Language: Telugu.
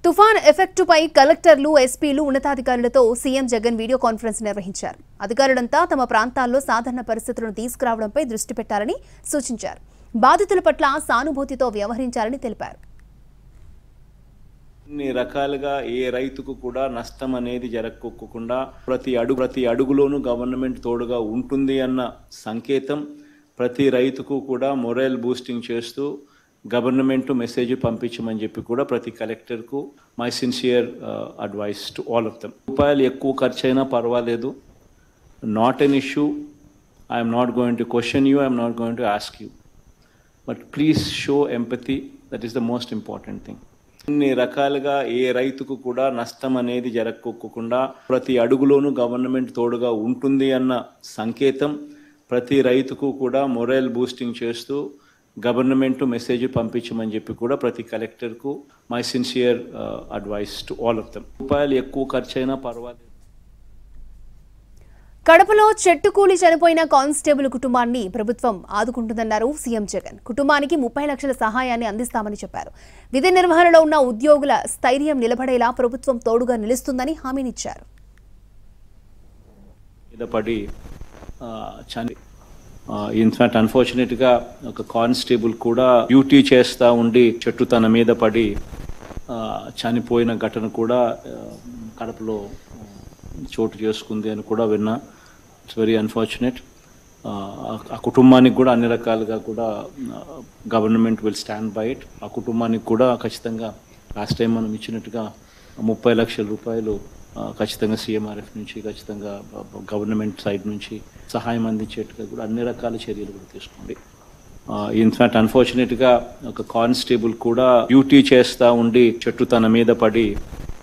తుఫాన్ ఎఫెక్టుపై కలెక్టర్లు ఎస్పీలు ఉన్నతాధికారులతో సీఎం జగన్ వీడియో కాన్ఫరెన్స్ నిర్వహించారు అధికారులంతా తమ ప్రాంతాల్లో సాధారణ పరిస్థితులను తీసుకురావడంపై దృష్టి పెట్టాలని సూచించారు బాధితుల పట్ల సానుభూతితో వ్యవహరించాలని తెలిపారు అన్ని రకాలుగా ఏ రైతుకు కూడా నష్టం అనేది జరగకోకుండా ప్రతి అడుగు ప్రతి అడుగులోనూ గవర్నమెంట్ తోడుగా ఉంటుంది అన్న సంకేతం ప్రతి రైతుకు కూడా మొరైల్ బూస్టింగ్ చేస్తూ గవర్నమెంట్ మెసేజ్ పంపించమని చెప్పి కూడా ప్రతి కలెక్టర్కు my sincere advice to all of them రూపాయలు ఎక్కువ ఖర్చు అయినా పర్వాలేదు not an issue I'm not going to question you I'm not going to ask you but please show empathy that is the most important thing అన్ని రకాలుగా ఏ రైతుకు కూడా నష్టం అనేది జరగకోకుండా ప్రతి అడుగులోనూ గవర్నమెంట్ తోడుగా ఉంటుంది అన్న సంకేతం ప్రతి రైతుకు కూడా మొరైల్ బూస్టింగ్ చేస్తూ గవర్నమెంట్ మెసేజ్ పంపించమని చెప్పి కూడా ప్రతి కలెక్టర్కు my sincere advice to all of them రూపాయలు ఎక్కువ ఖర్చు అయినా పర్వాలేదు కడపలో చెట్టు కూలి చనిపోయిన కానిస్టేబుల్ కుటుంబాన్ని ప్రభుత్వం ఆదుకుంటుందన్నారు సీఎం జగన్ కుటుంబానికి ముప్పై లక్షల సహాయాన్ని అందిస్తామని చెప్పారు విధి నిర్వహణలో ఉన్న ఉద్యోగుల స్థైర్యం నిలబడేలా ప్రభుత్వం తోడుగా నిలుస్తుందని హామీనిచ్చారు మీద పడి ఆ, చని ఇన్ఫాక్ట్ అన్ఫార్చునేట్గా ఒక కానిస్టేబుల్ కూడా డ్యూటీ చేస్తూ ఉండి చెట్టు తన మీద పడి ఆ, చనిపోయిన ఘటన కూడా ఆ, కడపలో ఆ, చోటు చేసుకుంది అని కూడా విన్నా ఇట్స్ వెరీ అన్ఫార్చునేట్ ఆ కుటుంబానికి కూడా అన్ని రకాలుగా కూడా government will stand by it ఆ కుటుంబానికి కూడా ఖచ్చితంగా లాస్ట్ టైం మనం ఇచ్చినట్టుగా ముప్పై లక్షల రూపాయలు ఆ, ఖచ్చితంగా సీఎంఆర్ఎఫ్ నుంచి ఖచ్చితంగా గవర్నమెంట్ సైడ్ నుంచి సహాయం అందించేట్టుగా కూడా అన్ని రకాల చర్యలు కూడా తీసుకోండి ఇన్ఫాక్ట్ అన్ఫార్చునేట్గా ఒక కానిస్టేబుల్ కూడా డ్యూటీ చేస్తూ ఉండి చెట్టు తన మీద పడి